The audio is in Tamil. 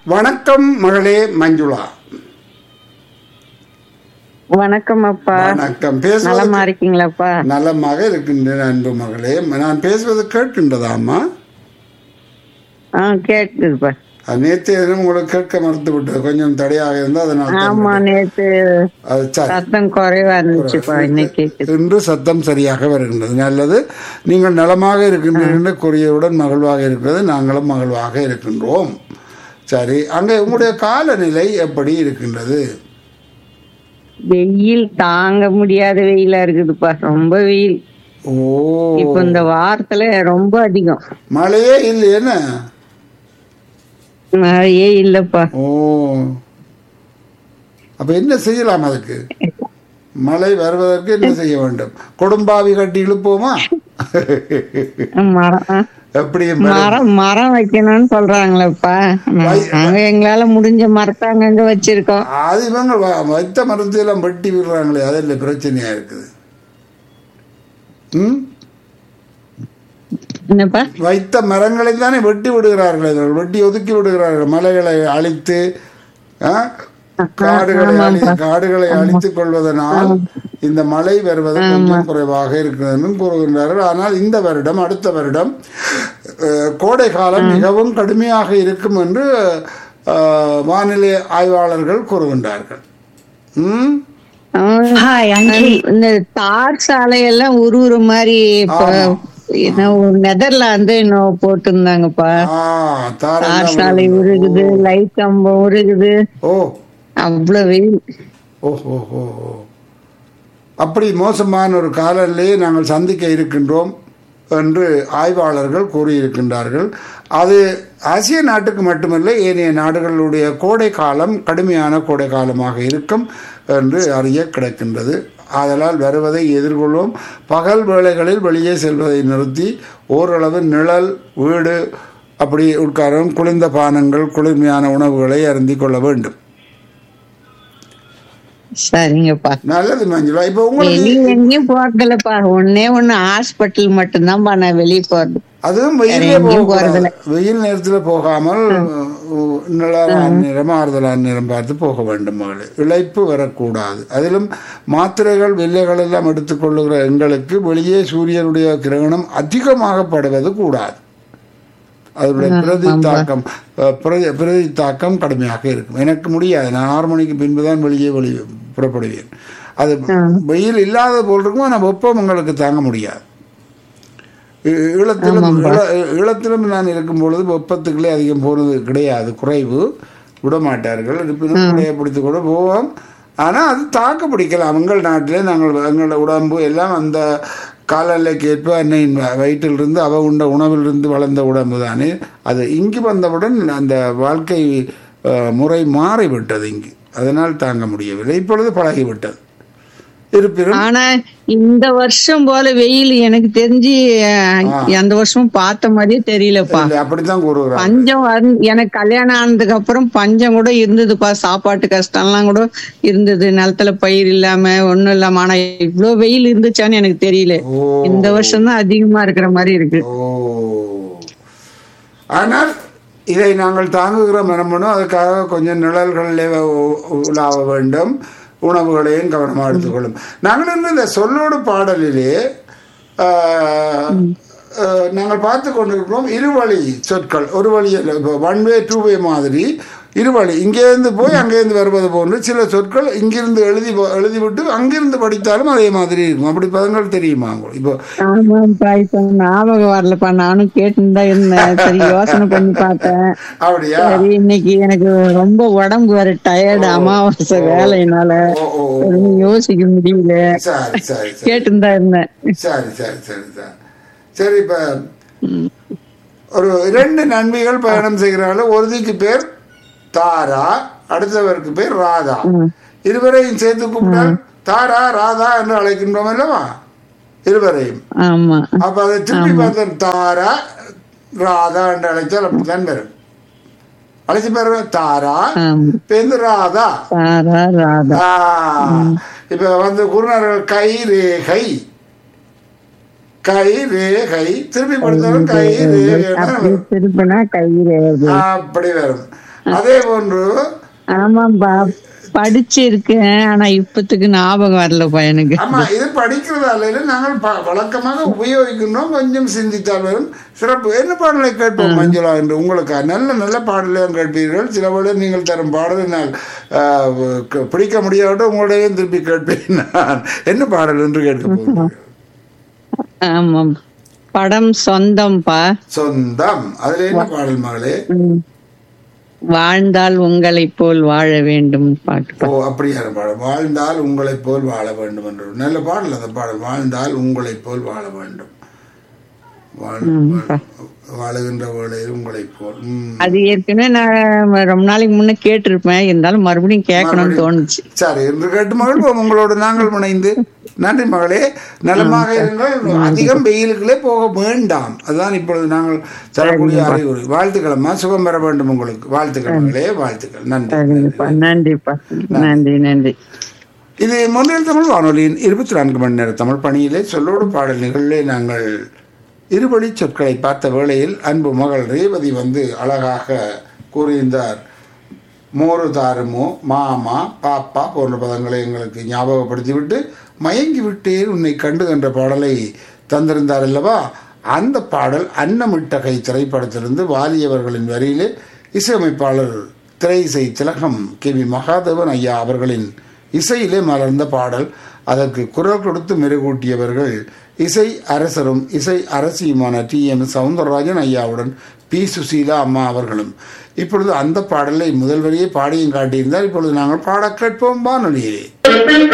வணக்கம் மகளே மஞ்சுளா வணக்கம் அப்பா வணக்கம் பேசுவது நலமா இருக்கீங்களாப்பா நலமாக இருக்கின்றேன் அன்பு மகளே நான் பேசுவது கேட்கின்றதாம்மா ஆ கேக்குதுப்பா நேற்று தினம் உங்களுக்கு கேட்க மறுத்து விட்டது கொஞ்சம் தடையாக இருந்தால் அதனால் தான் ஆமா நேத்து அது சரி சத்தம் குறைவா இருந்துச்சுப்பா இன்னைக்கு கேக்குது இன்று சத்தம் சரியாக வருகின்றது நல்லது நீங்கள் நலமாக இருக்கின்றீர்கள் கூறியவுடன் மகிழ்வாக இருக்கிறது நாங்களும் மகிழ்வாக இருக்கின்றோம் சரி அங்கே உங்களுடைய காலநிலை எப்படி இருக்கின்றது வெயில் தாங்க முடியாத வெயிலா இருக்குதுப்பா ரொம்ப வெயில் ஓ இப்ப இந்த வாரத்துல ரொம்ப அதிகம் மழையே இல்லை என்ன மழையே இல்லப்பா ஓ அப்ப என்ன செய்யலாம் அதுக்கு மழை வருவதற்கு என்ன செய்ய வேண்டும் கொடும்பாவி கட்டி இழுப்போமா மரம் ஆ, எப்படி மரம் மரம் வைக்கணும்னு சொல்றாங்களேப்பா நாங்க எங்களால முடிஞ்ச மரத்தை அங்கங்க வச்சிருக்கோம் அது இவங்க வ- வைத்த மரத்தையெல்லாம் வெட்டி விடுறாங்களே அது இல்லை பிரச்சனையா இருக்குது ம் என்னப்பா வைத்த மரங்களை தானே வெட்டி விடுகிறார்கள் இவர்கள். வெட்டி ஒதுக்கி விடுகிறார்கள் மலைகளை அழித்து ஆ, காடுகளை அழி காடுகளை அழித்துக் கொள்வதனால் இந்த மழை வருவது கொஞ்சம் குறைவாக இருக்கிறது கூறுகின்றார்கள் ஆனால் இந்த வருடம் அடுத்த வருடம் அஹ், கோடை காலம் மிகவும் கடுமையாக இருக்கும் என்று அஹ், வானிலை ஆய்வாளர்கள் கூறுகின்றார்கள் ம் ஆ, இந்த தார் சாலையெல்லாம் உருவுற மாதிரி இப்ப என்ன ஒரு நெதர்லாந்து இன்னும் போட்டிருந்தாங்கப்பா ஆ தாரை தார் சாலை உருகுது லைட் கம்பம் உருகுது ஓ அவ்வளவு வெயில் ஓ ஓ ஓ ஓ. அப்படி மோசமான ஒரு காலநிலையை நாங்கள் சந்திக்க இருக்கின்றோம் என்று ஆய்வாளர்கள் கூறியிருக்கின்றார்கள் அது ஆசிய நாட்டுக்கு மட்டுமல்ல ஏனைய நாடுகளுடைய கோடை காலம் கடுமையான கோடை காலமாக இருக்கும் என்று அறிய கிடைக்கின்றது ஆதலால் வருவதை எதிர்கொள்வோம் பகல் வேளைகளில் வெளியே செல்வதை நிறுத்தி ஓரளவு நிழல் வீடு அப்படி உட்காரம் குளிர்ந்த பானங்கள் குளிர்மையான உணவுகளை அருந்திக் கொள்ள வேண்டும் சரிங்கப்பா நல்லது மஞ்சுளா இப்போ உங்களுக்கு வெளிய எங்கேயும் போறதில்லப்பா ஒன்னே ஒண்ணு ஹாஸ்பிட்டல் மட்டும்தான்ப்பா நான் வெளியே போறது அதுவும் வெயிலே எங்கேயும் போகக்கூடாது வெயில் நேரத்தில் போகாமல் உ- நிழலான நேரம் ஆறுதலான நேரம் பார்த்து போக வேண்டும் மகளே இழைப்பு வரக்கூடாது அதிலும் மாத்திரைகள் வில்லைகள் எல்லாம் எடுத்துக்கொள்ளுகிற எங்களுக்கு வெளியே சூரியனுடைய கிரகணம் அதிகமாக படுவது கூடாது அதனுடைய பிரதி தாக்கம் அஹ், பிரதி- பிரதி தாக்கம் கடுமையாக இருக்கும் எனக்கு முடியாது நான் ஆறு மணிக்கு பின்பு தான் வெளியே வெளி புறப்படுவேன் அது வெயில் இல்லாத போல் இருக்கும் ஆனால் வெப்பம் உங்களுக்கு தாங்க முடியாது ஈ- ஈழத்திலும் ஈழ- ஈழத்திலும் நான் இருக்கும் பொழுது வெப்பத்துக்குள்ளே அதிகம் போனது கிடையாது குறைவு விட மாட்டார்கள் இருப்பினும் குறைய பிடித்து கூட போவோம் ஆனால் அது தாக்கு பிடிக்கலாம் எங்கள் நாட்டிலே நாங்கள் எங்களோட உடம்பு எல்லாம் அந்த காலநிலைக்கு ஏற்ப அன்னையின் வ- வயிற்றிலிருந்து அவ உண்ட உணவிலிருந்து வளர்ந்த உடம்பு தானே அது இங்கு வந்தவுடன் அந்த வாழ்க்கை அஹ், முறை மாறிவிட்டது இங்கு அதனால் தாங்க முடியவில்லை இப்பொழுது பழகிவிட்டது இருப்பினும் ஆனா இந்த வருஷம் போல வெயில் எனக்கு தெரிஞ்சு அஹ், எந்த வருஷமும் பார்த்த மாதிரியே தெரியலப்பா இல்லை, அப்படித்தான் கூறுகிறார் பஞ்சம் வந்து எனக்கு கல்யாணம் ஆனதுக்கு அப்புறம் பஞ்சம் கூட இருந்ததுப்பா சாப்பாட்டு கஷ்டம்லாம் கூட இருந்தது நிலத்துல பயிர் இல்லாம ஒண்ணும் இல்லாம ஆனா இவ்வளவு வெயில் இருந்துச்சான்னு எனக்கு தெரியல ஓ இந்த வருஷம் தான் அதிகமா இருக்கிற மாதிரி இருக்கு ஓ ஆனால் இதை நாங்கள் தாங்குகிற மனமனும் அதுக்காக கொஞ்சம் நிழல்களிலே உ- உலாவ வேண்டும் உணவுகளையும் கவனமாக எடுத்துக்கொள்ளும் நாங்கள் வந்து இந்த சொல்லோடு பாடலிலே ஆஹ், ஆஹ், நாங்கள் பார்த்து கொண்டிருக்கிறோம் இருவழி சொற்கள் ஒரு வழி ஒன் வே டூ வே மாதிரி இருவழி இங்கேருந்து போய் அங்கேருந்து வருவது போன்று சில சொற்கள் இங்கிருந்து எழுதி போ- எழுதிவிட்டு அங்கிருந்து படித்தாலும் அதே மாதிரி இருக்கும் அப்படி பதங்கள் தெரியுமா உங்களுக்கு இப்போ ஆமாப்பா இப்ப ஞாபகம் வரலப்பா நானும் கேட்டுதான் இருந்தேன் சரி யோசனை பண்ணி பார்த்தேன் அப்படியா சரி இன்னைக்கு எனக்கு ரொம்ப உடம்பு வர டயர்டு அமாவாசை வேலையினால ஓ ஓ ஓ. ஒண்ணும் யோசிக்க முடியல சரி சரி சரி கேட்டுதான் இருந்தேன் சரி சரி சரி சரி சரி இப்ப ஒரு இரண்டு நண்பிகள் பயணம் செய்கிறார்கள் ஒருத்திக்கு பேர் தாரா அடுத்தவருக்கு பேர் ராதா இருவரையும் சேர்த்து கூப்பிட்டால் தாரா ராதா என்று அழைக்கின்றோம் அல்லவா இருவரையும் ஆமா அப்ப அதை திருப்பி பார்த்தேன் தாரா ராதா என்று அழைத்தால் அப்படித்தான் வரும் அழைச்சி பாருங்க தாரா ஆமா பேருந்து ராதா ராதா ராதா ஆ, இப்ப வந்து குருநார்கள் கை ரேகை கை ரேகை திருப்பி படுத்தாலும் கை ரேகை அப்படி திருப்பினா கை ரேகை அப்படி வரும் அதே போன்று ஆமாப்பா படிச்சிருக்கேன் ஆனா இப்பத்துக்கு ஞாபகம் வரலப்பா எனக்கு ஆமா இது படிக்கிறதால நாங்கள் ப- வழக்கமாக உபயோகிக்கின்றோம் கொஞ்சம் சிந்தித்தால் வரும் சிறப்பு என்ன பாடலை கேட்போம் மஞ்சுளா என்று உங்களுக்கு நல்ல நல்ல பாடலையும் கேட்பீர்கள் சில வேளை நீங்கள் தரும் பாடலை நான் ஆஹ், க- பிடிக்க முடியாவிட்டு உங்களுடைய திருப்பி கேட்பேன் நான் என்ன பாடல் என்று கேட்க போகிறேன் ஆமா படம் சொந்தம்ப்பா சொந்தம் அதுல என்ன பாடல் மகளே ம். வாழ்ந்தால் உங்களைப் போல் வாழ வேண்டும் பாட்டு ஓ அப்படியான பாடல் வாழ்ந்தால் உங்களைப் போல் வாழ வேண்டும் என்று நல்ல பாடல் அந்த பாடல் வாழ்ந்தால் உங்களைப் போல் வாழ வேண்டும் வாழ்- வாழ்- வாழுகின்ற வேளையில் உங்களைப் போல் ம். அது ஏற்கனவே நான் ரொம்ப நாளைக்கு முன்ன கேட்டிருப்பேன் இருந்தாலும் மறுபடியும் கேட்கணும்னு தோணுச்சு சரி என்று கேட்டு மகிழ்வோம் உங்களோடு நாங்கள் இணைந்து நன்றி மகளே நலமாக இருங்கள் அதிகம் வெயிலுக்குள்ளே போக வேண்டாம் அதுதான் இப்பொழுது நாங்கள் தரக்கூடிய அறிகுறி வாழ்த்துக்கள் அம்மா சுகம் பெற வேண்டும் உங்களுக்கு வாழ்த்துக்கள் மகளே வாழ்த்துக்கள் நன்றி சரிங்கப்பா நன்றிப்பா நன்றி நன்றி இது முன்னில் தமிழ் வானொலியின் இருபத்தி நான்கு மணி நேர தமிழ் பணியிலே சொல்லோடு பாடல் நிகழ்விலே நாங்கள் இருவழி சொற்களை பார்த்த வேளையில் அன்பு மகள் ரேவதி வந்து அழகாக கூறியிருந்தார் மோரு தாருமோ மாமா பாப்பா போன்ற பதங்களை எங்களுக்கு ஞாபகப்படுத்திவிட்டு மயங்கி விட்டேன் உன்னை கண்டு என்ற பாடலை தந்திருந்தார் அல்லவா அந்த பாடல் அன்னமிட்டகை திரைப்படத்திலிருந்து வாலியவர்களின் வரியிலே இசையமைப்பாளர் திரை இசை திலகம் கே வி மகாதேவன் ஐயா அவர்களின் இசையிலே மலர்ந்த பாடல் அதற்கு குரல் கொடுத்து மெருகூட்டியவர்கள் இசை அரசரும் இசை அரசியுமான டி எம் சவுந்தரராஜன் ஐயாவுடன் பி சுசீலா அம்மா அவர்களும் இப்பொழுது அந்த பாடலை முதல் வரியை பாடியும் காட்டியிருந்தால் இப்பொழுது நாங்கள் பாட கேட்போம் வானொலியிலே